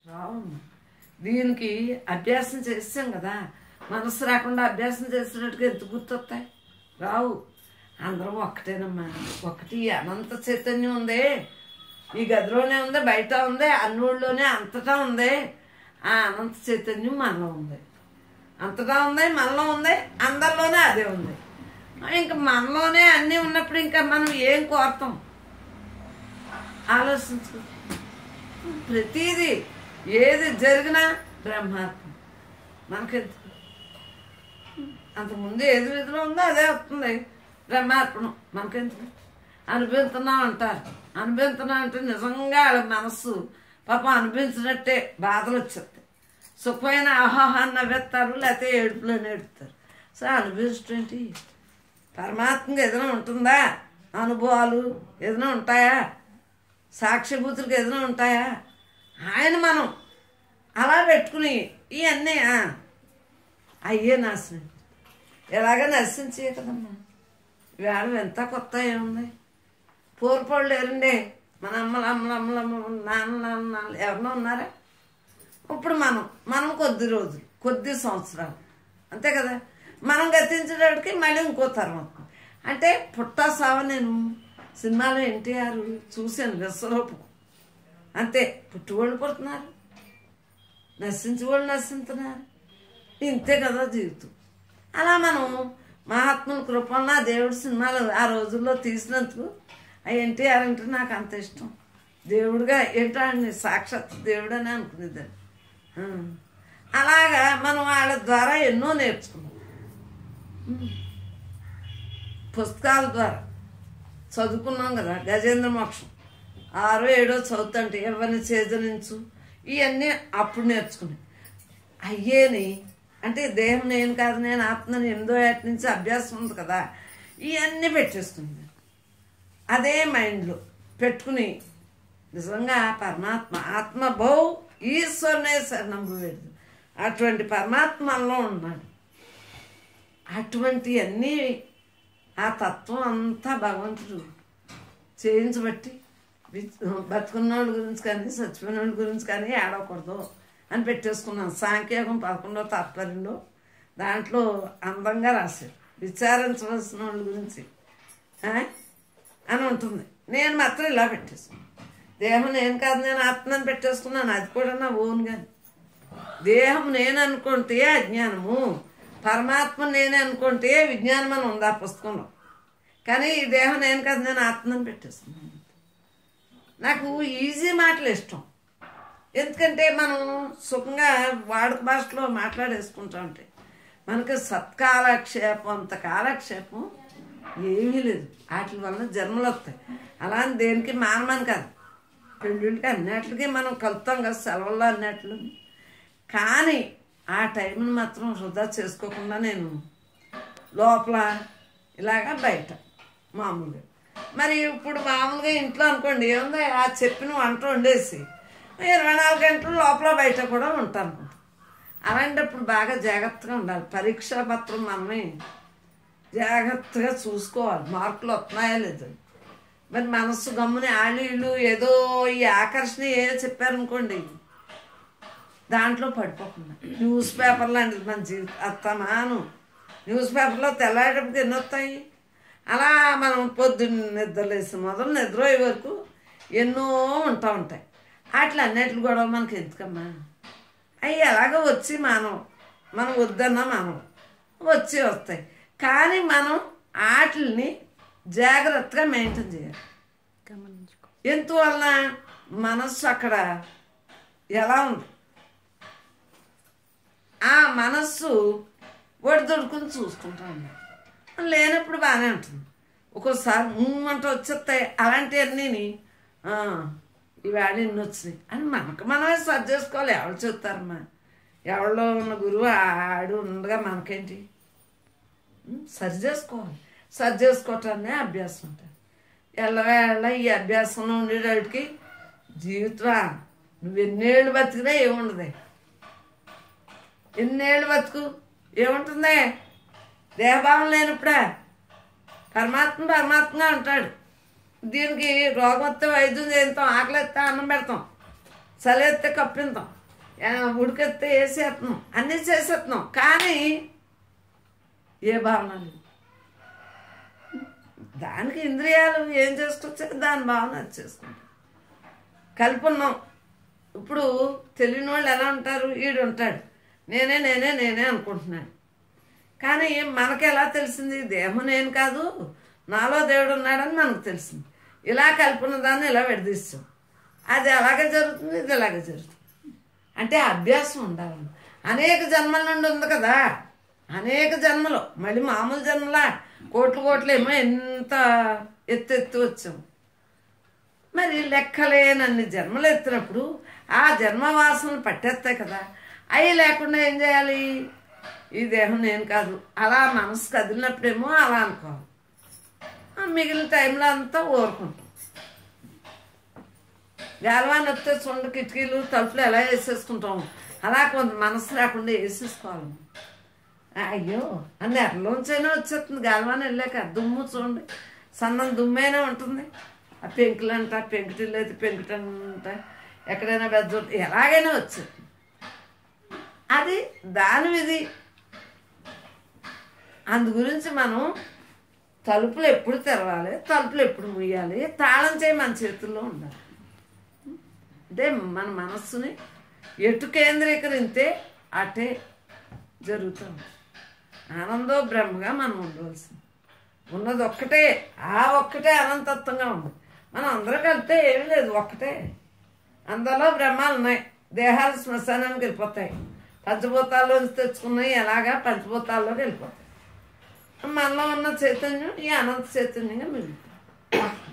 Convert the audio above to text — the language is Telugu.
రావు దీనికి అభ్యాసం చేస్తాం కదా మనసు రాకుండా అభ్యాసం చేసినట్టుగా ఎంత గుర్తొస్తాయి రావు అందరం ఒక్కటేనమ్మా ఒకటి అనంత చైతన్యం ఉంది ఈ గదిలోనే ఉంది బయట ఉంది అన్నోళ్ళలోనే అంతటా ఉంది ఆ అనంత చైతన్యం మనలో ఉంది అంతటా ఉంది మనలో ఉంది అందరిలోనే అదే ఉంది ఇంకా మనలోనే అన్నీ ఉన్నప్పుడు ఇంకా మనం ఏం కోరతాం ఆలోచించు ప్రతిదీ ఏది జరిగినా బ్రహ్మాత్మ మనకెందుకు అంతకుముందు ఏది విధిలో ఉందో అదే వస్తుంది బ్రహ్మార్పణం మనకెందుకు అనుభవిస్తున్నాం అంటారు అనుభవిస్తున్నాం అంటే నిజంగా వాళ్ళ మనస్సు పాపం అనుభవించినట్టే బాధలు వచ్చేస్తాయి సుఖమైన ఆహాహాన్ని నవ్వేస్తారు లేకపోతే ఏడుపులోనే ఏడుపుతారు సో అనుభవించటేంటి పరమాత్మకి ఏదైనా ఉంటుందా అనుభవాలు ఏదైనా ఉంటాయా సాక్షిభూతులకు ఏదైనా ఉంటాయా ఆయన మనం అలా పెట్టుకుని ఇవన్నీ ఆ, అయ్యే నాశనం ఎలాగ నశించే కదమ్మా వేళ ఎంత కొత్త ఏముంది పూర్వపళ్ళు లేరండి మన అమ్మలు అమ్మలు అమ్మలు అమ్మలు నాన్న నాన్న నాన్న ఎవరినో ఉన్నారా ఇప్పుడు మనం మనం కొద్ది రోజులు కొద్ది సంవత్సరాలు అంతే కదా మనం గతించేటప్పటికి మళ్ళీ ఇంకో తరం వస్తుంది అంటే పుట్టా సావ నేను సినిమాలో ఎన్టీఆర్ చూశాను విశ్వరూపం అంతే పుట్టువాళ్ళు పుడుతున్నారు నశించి వాళ్ళు నశిస్తున్నారు ఇంతే కదా జీవితం అలా మనం మహాత్ముల కృపన్న దేవుడి సినిమాలు ఆ రోజుల్లో తీసినందుకు ఆ ఎన్టీఆర్ అంటే నాకు అంత ఇష్టం దేవుడుగా ఏంటో ఆయన సాక్షాత్ దేవుడు అని అనుకునేదాన్ని ఆ. అలాగా మనం వాళ్ళ ద్వారా ఎన్నో నేర్చుకున్నాం ఉమ్. పుస్తకాల ద్వారా చదువుకున్నాం కదా గజేంద్ర మోక్షం ఆరో ఏడో చదువుతుంటే ఎవరిని చేజనించు ఇవన్నీ అప్పుడు నేర్చుకుని అయ్యేని అంటే దేహం నేను కాదు నేను ఆత్మని ఎనిమిదో ఏట నుంచి అభ్యాసం ఉంది కదా ఇవన్నీ పెట్టేస్తుంది అదే మైండ్లో పెట్టుకుని నిజంగా పరమాత్మ ఆత్మ బౌ ఈశ్వరనే శరణంబువేడు అటువంటి పరమాత్మ మనలో ఉన్నాడు అటువంటి అన్నీ ఆ తత్వం అంతా భగవంతుడు చేయించబట్టి బతుకున్న వాళ్ళ గురించి కానీ చచ్చిపోయిన వాళ్ళ గురించి కానీ ఏడవకూడదు అని పెట్టేసుకున్నాను సాంఖ్యయోగం పదకొండో తాత్పర్యంలో దాంట్లో అందంగా రాశారు విచారించవలసిన వాళ్ళ గురించి ఆ? అని ఉంటుంది నేను మాత్రం ఇలా పెట్టేసుకున్నాను దేహం నేను కాదు నేను ఆత్మని పెట్టేసుకున్నాను అది కూడా నా ఓన్ కానీ దేహం నేను అనుకుంటే అజ్ఞానము పరమాత్మ నేనే అనుకుంటే విజ్ఞానం అని ఉంది ఆ పుస్తకంలో కానీ ఈ దేహం నేను కాదు నేను ఆత్మని పెట్టేస్తున్నాను నాకు ఈజీ మాటలు ఇష్టం ఎందుకంటే మనం సుఖంగా వాడుక భాషలో మాట్లాడేసుకుంటా ఉంటే మనకి సత్కాలక్షేపం అంత కాలక్షేపం ఏమీ లేదు వాటి వల్ల జన్మలు వస్తాయి అలా అని దేనికి మానమని కాదు పెళ్ళిళ్ళకి అన్నిటికీ మనం కలుపుతాం కదా సెలవుల్లో అన్నట్లు కానీ ఆ టైంని మాత్రం వృధా చేసుకోకుండా నేను లోపల ఇలాగా బయట మామూలుగా మరి ఇప్పుడు మామూలుగా ఇంట్లో అనుకోండి ఏముంది ఆ చెప్పిన వంట వండేసి ఇరవై నాలుగు గంటలు లోపల బయట కూడా ఉంటాను అలాంటప్పుడు బాగా జాగ్రత్తగా ఉండాలి పరీక్షా పత్రం మనమే జాగ్రత్తగా చూసుకోవాలి మార్కులు వస్తున్నాయా లేదు మరి మనస్సు గమ్ముని ఆళ్ళు వీళ్ళు ఏదో ఈ ఆకర్షణ ఏ చెప్పారనుకోండి దాంట్లో పడిపోకుండా న్యూస్ పేపర్ లాంటిది మన జీవితం అత్తమాను న్యూస్ పేపర్లో తెల్లారేటప్పుడు ఎన్ని వస్తాయి అలా మనం పొద్దున్న నిద్రలేసి మొదలు నిద్ర అయ్యే వరకు ఎన్నో ఉంటా ఉంటాయి వాటి అన్నిటి కూడా మనకి ఎందుకమ్మా అవి ఎలాగో వచ్చి మనం మనం వద్దన్నా మనం వచ్చి వస్తాయి కానీ మనం వాటిని జాగ్రత్తగా మెయింటైన్ చేయాలి గమనించుకో ఎందువలన మనస్సు అక్కడ ఎలా ఉంది ఆ మనస్సు ఒడిదొడుకుని చూసుకుంటా ఉన్నాడు లేనప్పుడు బాగానే ఉంటుంది ఒక్కోసారి మూమెంట్ వచ్చేస్తాయి అలాంటివన్నీ ఇవాళ ఇన్ని వచ్చినాయి అని మనకు మనమే సర్ది చేసుకోవాలి ఎవరు చెప్తారమ్మా ఎవరిలో ఉన్న గురువు ఆడు ఉండగా మనకేంటి ఉం, సరి చేసుకోవాలి సరి చేసుకోవటాన్ని అభ్యాసం ఉంటుంది ఎల్లవేళ ఈ అభ్యాసంలో ఉండేటప్పటికి జీవితం నువ్వు ఎన్నేళ్ళు బతికినా ఏముండదు ఎన్నేళ్ళు బతుకు ఏముంటుంది దేహభావం లేనప్పుడా పరమాత్మ పరమాత్మగా ఉంటాడు దీనికి రోగం వస్తే వైద్యం చేస్తాం ఆకలి వస్తే అన్నం పెడతాం చలిస్తే కప్పిందాం ఆ, ఉడికెత్తే వేసేస్తున్నాం అన్నీ చేసేస్తున్నాం కానీ ఏ భావన లేదు దానికి ఇంద్రియాలు ఏం చేసుకొచ్చా దాని భావన అది చేసుకుంటాం కలిపి ఉన్నాం ఇప్పుడు తెలియని వాళ్ళు ఎలా ఉంటారు ఈడు ఉంటాడు నేనే నేనే నేనే అనుకుంటున్నాను కానీ మనకి ఎలా తెలిసింది దేహం నేను కాదు నాలో దేవుడు ఉన్నాడని మనకు తెలిసింది ఇలా కలుపున్న దాన్ని ఇలా విడదీస్తాం అది అలాగే జరుగుతుంది ఇది ఇలాగే జరుగుతుంది అంటే అభ్యాసం ఉండాలి అనేక జన్మల నుండి ఉంది కదా అనేక జన్మలు మళ్ళీ మామూలు జన్మలా కోట్లు కోట్లు ఏమో ఎంత ఎత్తు ఎత్తు వచ్చాం మరి లెక్కలేనన్ని జన్మలు ఎత్తినప్పుడు ఆ జన్మ వాసనలు పట్టేస్తాయి కదా అవి లేకుండా ఏం చేయాలి ఈ దేహం నేను కాదు అలా మనసు కదిలినప్పుడేమో అలా అనుకోవాలి ఆ మిగిలిన టైంలో అంతా ఊరుకుంటాం గాలవాన్ వస్తే చూడండి కిటికీలు తలుపులు ఎలా వేసేసుకుంటాం అలా కొంత మనసు లేకుండా వేసేసుకోవాలి అయ్యో అన్ని ఎర్రలోంచైనా వచ్చేస్తుంది గాలవాన్ వెళ్ళాక దుమ్ము చూడండి సన్నం దుమ్మైనా ఉంటుంది ఆ పెంకులు అంట పెంకుటిల్లు అయితే పెంకుటంట ఎక్కడైనా పెద్ద ఎలాగైనా వచ్చేది అది దాని విధి అందు గురించి మనం తలుపులు ఎప్పుడు తెరవాలి తలుపులు ఎప్పుడు ముయ్యాలి తాళం చేయి మన చేతుల్లో ఉండాలి అంటే మన మనస్సుని ఎటు కేంద్రీకరిస్తే అటే జరుగుతుంది ఆనందో బ్రహ్మగా మనం ఉండవలసింది ఉన్నది ఒక్కటే ఆ ఒక్కటే అనంతత్వంగా ఉంది మనం అందరూ కలిపితే ఏమీ లేదు ఒక్కటే అందులో బ్రహ్మాలు ఉన్నాయి దేహాలు శ్మశానానికి వెళ్ళిపోతాయి పంచభూతాల్లోంచి తెచ్చుకున్నాయి ఎలాగా పంచభూతాల్లోకి వెళ్ళిపోతాయి మనలో ఉన్న చైతన్యం ఈ అనంత చైతన్యంగా మిగులుతుంది